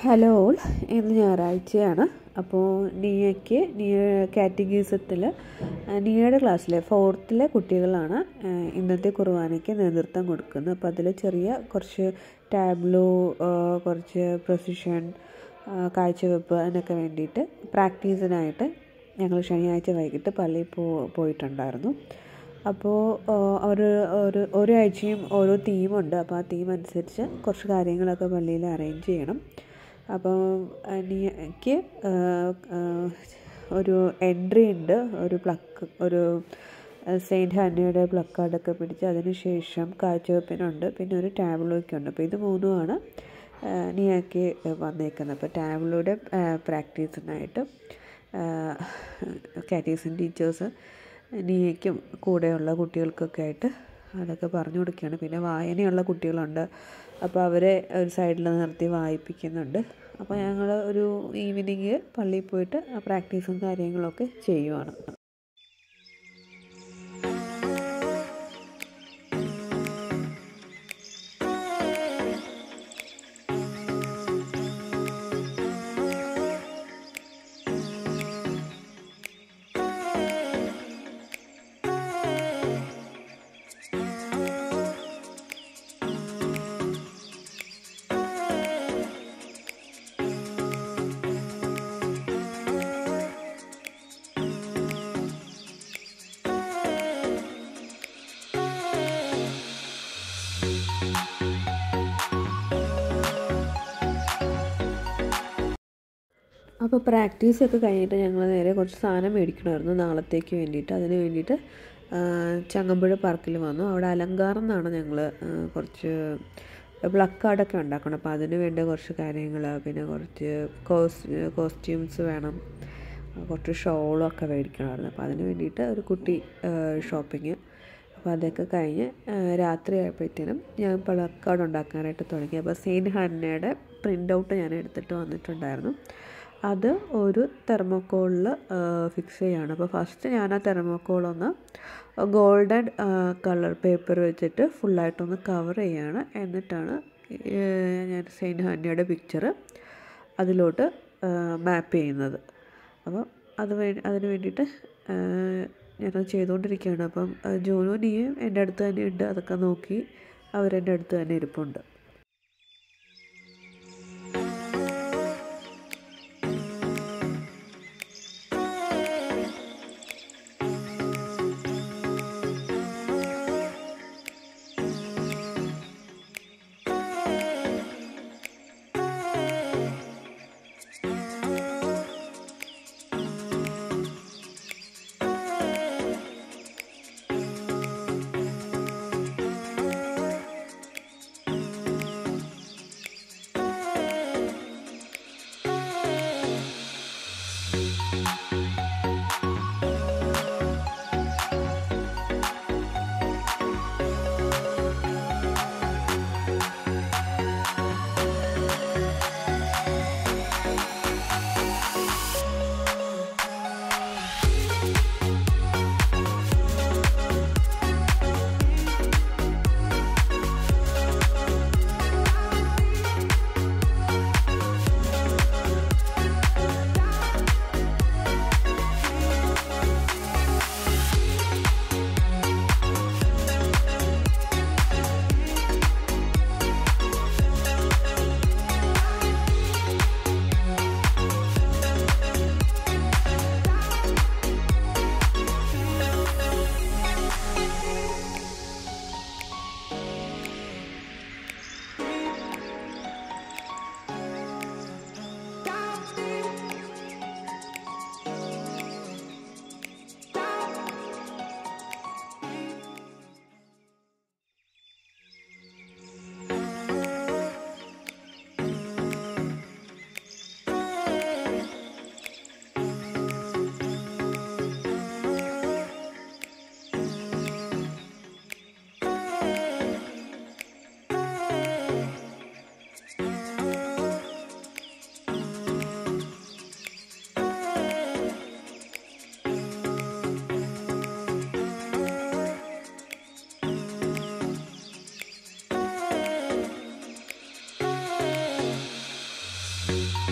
hello all ഇന്ന് ഞായറാഴ്ചയാണ് അപ്പോൾ നിയയ്ക്ക് നിയ കാറ്റഗീസത്തിൽ നിയയുടെ ക്ലാസ്സിലെ ഫോർത്തിലെ കുട്ടികളാണ് ഏഹ്, ഇന്നത്തെ കുർബാനയ്ക്ക് നേതൃത്വം കൊടുക്കുന്നത് അപ്പോൾ അതിൽ ചെറിയ കുറച്ച് ടാബ്ലോ ഏഹ്, കുറച്ച് പ്രൊസിഷൻ കാഴ്ചവെപ്പ് അതിനൊക്കെ വേണ്ടിയിട്ട് പ്രാക്ടീസിനായിട്ട് ഞങ്ങൾ ശനിയാഴ്ച വൈകിട്ട് പള്ളിയിൽ പോ പോയിട്ടുണ്ടായിരുന്നു അപ്പോൾ അവർ ഒരു ഓരോ ആഴ്ചയും ഓരോ തീമുണ്ട് അപ്പോൾ ആ തീം അനുസരിച്ച് കുറച്ച് കാര്യങ്ങളൊക്കെ പള്ളിയിൽ അറേഞ്ച് ചെയ്യണം അപ്പോൾ എനിക്ക് ഒരു എൻട്രി ഉണ്ട് ഒരു പ്ലക്ക് ഒരു സെയിൻറ്റ് ഹന്നയുടെ പ്ലക്കാർഡൊക്കെ പിടിച്ച് അതിന് ശേഷം കാഴ്ചവെപ്പിനുണ്ട് പിന്നെ ഒരു ടാബ്ലോയ്ക്ക് ഉണ്ട് അപ്പോൾ ഇത് മൂന്നുമാണ് നിയാക്കി വന്നേക്കുന്നത് അപ്പോൾ ടാബ്ലോയുടെ പ്രാക്ടീസിനായിട്ട് കാറ്റീസിൻ ടീച്ചേഴ്സ് നിയയ്ക്കും കൂടെയുള്ള കുട്ടികൾക്കൊക്കെ ആയിട്ട് അതൊക്കെ പറഞ്ഞു കൊടുക്കുകയാണ് പിന്നെ വായനയുള്ള കുട്ടികളുണ്ട് അപ്പോൾ അവരെ ഒരു സൈഡിൽ നിർത്തി വായിപ്പിക്കുന്നുണ്ട് അപ്പോൾ ഞങ്ങൾ ഒരു ഈവനിങ് പള്ളിയിൽ പോയിട്ട് ആ പ്രാക്ടീസും കാര്യങ്ങളൊക്കെ ചെയ്യുവാണ് അപ്പോൾ പ്രാക്ടീസൊക്കെ കഴിഞ്ഞിട്ട് ഞങ്ങൾ നേരെ കുറച്ച് സാധനം മേടിക്കണമായിരുന്നു നാളത്തേക്ക് വേണ്ടിയിട്ട് അതിന് വേണ്ടിയിട്ട് ചങ്ങമ്പുഴ പാർക്കിൽ വന്നു അവിടെ അലങ്കാരം എന്നാണ് ഞങ്ങൾ കുറച്ച് പ്ലക്കാർഡൊക്കെ ഉണ്ടാക്കണം അപ്പോൾ അതിന് വേണ്ട കുറച്ച് കാര്യങ്ങൾ പിന്നെ കുറച്ച് കോസ് കോസ്റ്റ്യൂംസ് വേണം കുറച്ച് ഷോളൊക്കെ മേടിക്കണമായിരുന്നു അപ്പോൾ അതിന് വേണ്ടിയിട്ട് ഒരു കുട്ടി ഷോപ്പിങ് അപ്പോൾ അതൊക്കെ കഴിഞ്ഞ് രാത്രി ആയപ്പോഴത്തേനും ഞാൻ പ്ലക്കാർഡ് ഉണ്ടാക്കാനായിട്ട് തുടങ്ങി അപ്പോൾ സെയിൻറ്റ് ഹന്നയുടെ പ്രിൻ്റ് ഔട്ട് ഞാൻ എടുത്തിട്ട് വന്നിട്ടുണ്ടായിരുന്നു അത് ഒരു തെർമോക്കോളിൽ ഫിക്സ് ചെയ്യുകയാണ് അപ്പോൾ ഫസ്റ്റ് ഞാൻ ആ തെർമോക്കോളൊന്ന് ഗോൾഡൻ കളർ പേപ്പർ വെച്ചിട്ട് ഫുള്ളായിട്ടൊന്ന് കവർ ചെയ്യുകയാണ് എന്നിട്ടാണ് ഞാൻ സെയിൻറ്റ് ഹന്നയുടെ പിക്ചർ അതിലോട്ട് മാപ്പ് ചെയ്യുന്നത് അപ്പം അത് വേ അതിന് വേണ്ടിയിട്ട് ഞാനത് ചെയ്തുകൊണ്ടിരിക്കുകയാണ് അപ്പം ജോനു നീയും എൻ്റെ അടുത്ത് തന്നെ ഉണ്ട് അതൊക്കെ നോക്കി അവരെൻ്റെ അടുത്ത് തന്നെ ഇരിപ്പുണ്ട്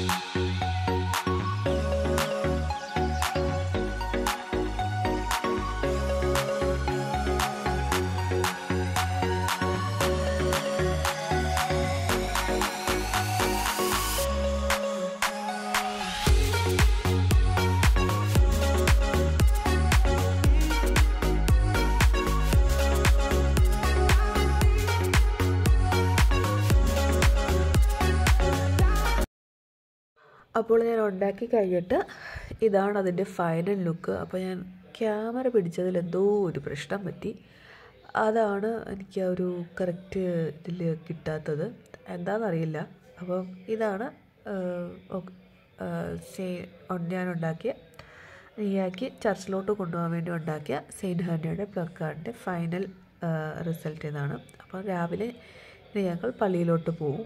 അപ്പോൾ ഞാൻ ഉണ്ടാക്കി കഴിഞ്ഞിട്ട് ഇതാണ് അതിൻ്റെ ഫൈനൽ ലുക്ക് അപ്പോൾ ഞാൻ ക്യാമറ പിടിച്ചതിൽ എന്തോ ഒരു പ്രശ്നം പറ്റി അതാണ് എനിക്ക് ആ ഒരു കറക്റ്റ് ഇതിൽ കിട്ടാത്തത് എന്താണെന്നറിയില്ല അപ്പം ഇതാണ് സേ ഞാൻ ഉണ്ടാക്കിയ നെയ്യാക്കി ചർച്ചിലോട്ട് കൊണ്ടുപോകാൻ വേണ്ടി ഉണ്ടാക്കിയ സെയിൻറ്റ് ഹാൻഡയുടെ പ്ലക്കാർഡിൻ്റെ ഫൈനൽ റിസൾട്ട് ഇതാണ് അപ്പോൾ രാവിലെ ഇനി ഞങ്ങൾ പള്ളിയിലോട്ട് പോകും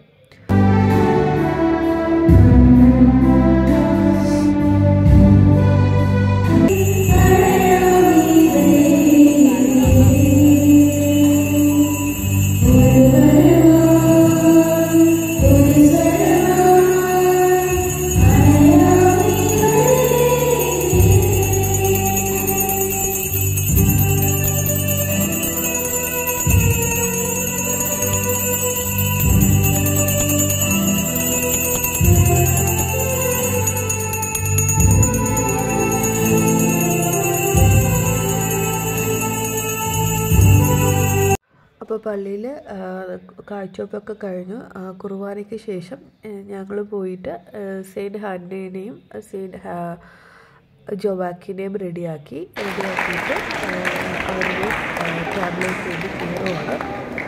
അപ്പോൾ പള്ളിയിൽ കാഴ്ചവെപ്പൊക്കെ കഴിഞ്ഞു ആ, കുർബാനയ്ക്ക് ശേഷം ഞങ്ങൾ പോയിട്ട് സെയിൻറ്റ് ഹാൻഡേനെയും സെയിൻറ്റ് ഹാ ജോവാക്കിനെയും റെഡിയാക്കി റെഡിയാക്കിയിട്ട് അവരുടെ ട്രാവലേഴ്സ് വേണ്ടി കയറുവാണ്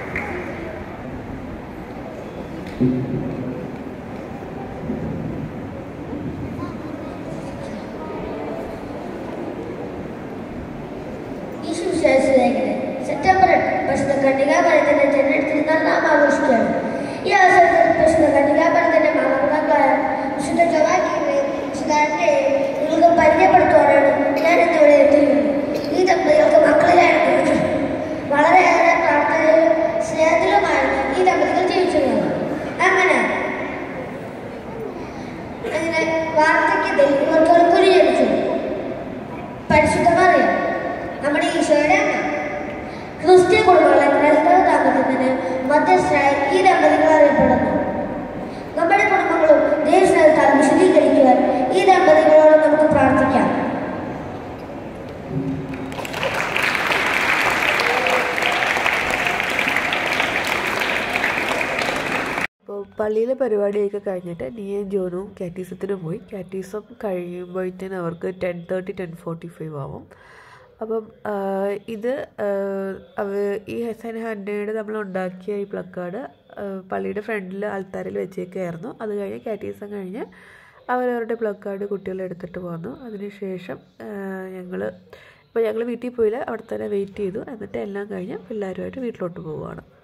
ഈശോ വിശ്വാസികളെ സെപ്റ്റംബർ എട്ട് പരിശുദ്ധ കന്യകാമരത്തിന്റെ ജന്മത്തിരുന്നാൾ നാം ആഘോഷിക്കുകയാണ് ഈ അവസരത്തിൽ പരിശുദ്ധ കന്യകാമരത്തിന്റെ മാതാപിതാക്കളായ വിശുദ്ധ ജവാക്കിയെയും വിശുദ്ധാന്റെയും നിങ്ങൾക്ക് പരിചയപ്പെടുത്തുവാനാണ് ഞാൻ ഇന്നിവിടെ എത്തിയിരിക്കുന്നത് ഈ ദമ്പതികൾക്ക് മക്കളിലായിരുന്നു വളരെയേറെ പ്രാർത്ഥനയിലും സ്നേഹത്തിലുമായിരുന്നു ഈ ദമ്പതികൾ ജീവിച്ചിരുന്നത് അങ്ങനെ അങ്ങനെ വാർദ്ധക്യത്തിൽ ഇവർക്ക് ഒരു കുരു ജനിച്ചു പരിശുദ്ധമറിയാം നമ്മുടെ ഈശോയുടെ അമ്മ ക്രിസ്ത്യ കുടുംബങ്ങളെ ക്രൈസ്തവ ദാമ്പത്യത്തിന് മധ്യസ്ഥരായി ഈ ദമ്പതികൾ അറിയപ്പെടുന്നു നമ്മുടെ കുടുംബങ്ങളും ദൈവസ്നേഹത്താൽ വിശദീകരിക്കുവാൻ ഈ ദമ്പതികളോട് നമുക്ക് പ്രാർത്ഥിക്കാം അപ്പോൾ പള്ളിയിലെ പരിപാടിയൊക്കെ കഴിഞ്ഞിട്ട് നീയും ജോനും കാറ്റീസത്തിന് പോയി കാറ്റീസം കഴിയുമ്പോഴത്തേന് അവർക്ക് ten thirty ten forty five ആവും അപ്പം ആ, ഇത് ആ, അവ ഈ ഹെസൻ ഹൻഡയുടെ നമ്മൾ ഉണ്ടാക്കിയ ഈ പ്ലക്കാർഡ് പള്ളിയുടെ ഫ്രണ്ടിൽ ആൾത്താരിൽ വെച്ചേക്കായിരുന്നു അത് കഴിഞ്ഞ് കാറ്റീസം കഴിഞ്ഞ് അവരവരുടെ പ്ലക്കാർഡ് കുട്ടികൾ എടുത്തിട്ട് പോന്നു അതിനുശേഷം ഞങ്ങൾ ഇപ്പോൾ ഞങ്ങൾ വീട്ടിൽ പോയില്ല അവിടെ തന്നെ വെയിറ്റ് ചെയ്തു എന്നിട്ട് എല്ലാം കഴിഞ്ഞ് പിള്ളേരുമായിട്ട് വീട്ടിലോട്ട് പോവുകയാണ്